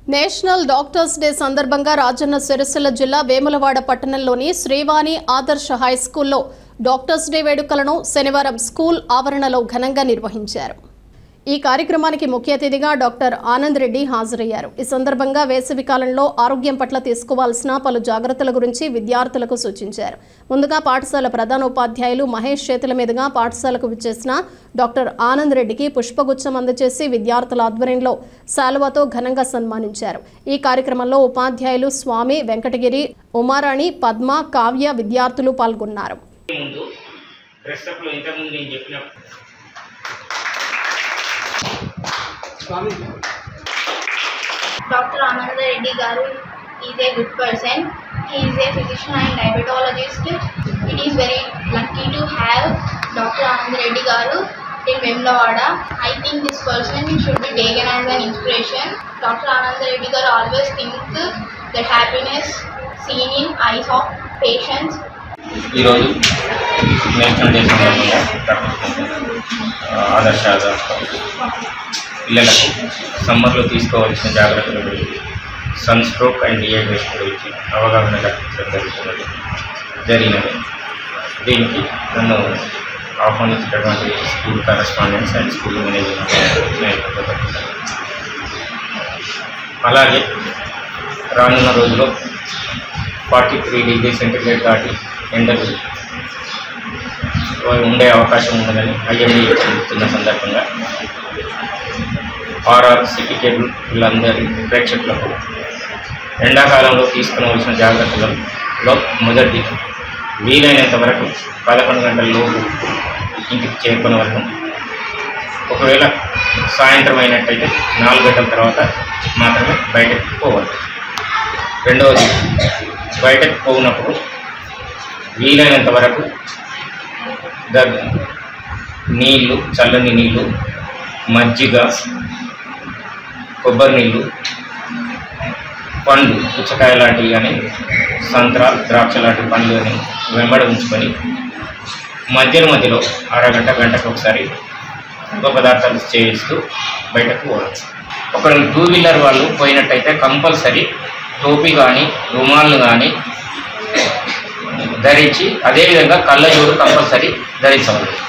National doctors day సందర్భంగా రాజన్న సిరిసిల్ల జిల్లా వేములవాడ పట్టణంలోని శ్రీవాణి ఆదర్శ హై స్కూల్లో డాక్టర్స్ డే వేడుకలను శనివారం స్కూల్ ఆవరణలో ఘనంగా నిర్వహించారు ఈ కార్యక్రమానికి ముఖ్య అతిథిగా డాక్టర్ ఆనంద్ రెడ్డి హాజరయ్యారు ఈ సందర్భంగా వేసవి కాలంలో ఆరోగ్యం పట్ల తీసుకోవాల్సిన పలు జాగ్రత్తల గురించి విద్యార్థులకు సూచించారు ముందుగా పాఠశాల ప్రధానోపాధ్యాయులు మహేష్ చేతుల మీదుగా పాఠశాలకు విచ్చేసిన డాక్టర్ ఆనంద్ రెడ్డికి పుష్పగుచ్చం అందజేసి విద్యార్థుల ఆధ్వర్యంలో శాలువాతో ఘనంగా సన్మానించారు ఈ కార్యక్రమంలో ఉపాధ్యాయులు స్వామి వెంకటగిరి ఉమారాణి పద్మ కావ్య విద్యార్థులు పాల్గొన్నారు ముందు డ్రెస్ అప్లో ఇంతకుముందు నేను చెప్పిన Dr. Ananda Reddy Garu is a good person. He is a physician and diabetologist. It is very lucky to have Dr. Ananda Reddy Garu in Vemlavada. I think this person should be taken as an inspiration. Dr. Ananda Reddy Garu always think that happiness seen in eyes of patients ఈరోజు national day సందర్భంగా ఆ, ఆదర్శ పిల్లలకు సమ్మర్లో తీసుకోవాల్సిన జాగ్రత్తల గురించి sun stroke and dehydration గురించి అవగాహన కల్పించడం జరుగుతున్నది జరిగినది దీనికి నన్ను ఆహ్వానించినటువంటి school correspondents and school management అలాగే రానున్న రోజుల్లో ఫార్టీ త్రీ డిగ్రీ సెంటిగ్రేడ్ దాటి ఎండలు ఉండే అవకాశం ఉండదని ఐఎండీ చెబుతున్న సందర్భంగా ఆర్ఆర్ సిటీ కేబుల్ వీళ్ళందరి ప్రేక్షకులకు ఎండాకాలంలో తీసుకునవలసిన జాగ్రత్తలలో మొదటి వీలైనంత వరకు పదకొండు గంటల లోపు ఇంటికి చేరుకునే వరకు ఒకవేళ సాయంత్రం అయినట్టయితే నాలుగు గంటల తర్వాత మాత్రమే బయటకు పోవాలి రెండవది బయటకు పోయినప్పుడు వీలైనంత వరకు దగ్గ నీళ్ళు చల్లని నీళ్ళు మజ్జిగ కొబ్బరి నీళ్ళు పండ్లు పుచ్చకాయ లాంటివి కానీ సంత్రా ద్రాక్ష లాంటి పండ్లు కానీ వెంబడ ఉంచుకొని మధ్యలో మధ్యలో అరగంట గంటకు ఒకసారి ఉప పదార్థాలు చేయిస్తూ బయటకు పోవాలి ఒకరు టూ వీలర్ వాళ్ళు పోయినట్టయితే కంపల్సరీ టోపీ కానీ రుమాలు కానీ ధరించి అదేవిధంగా కళ్ళజోడు కంపల్సరీ ధరించవాలి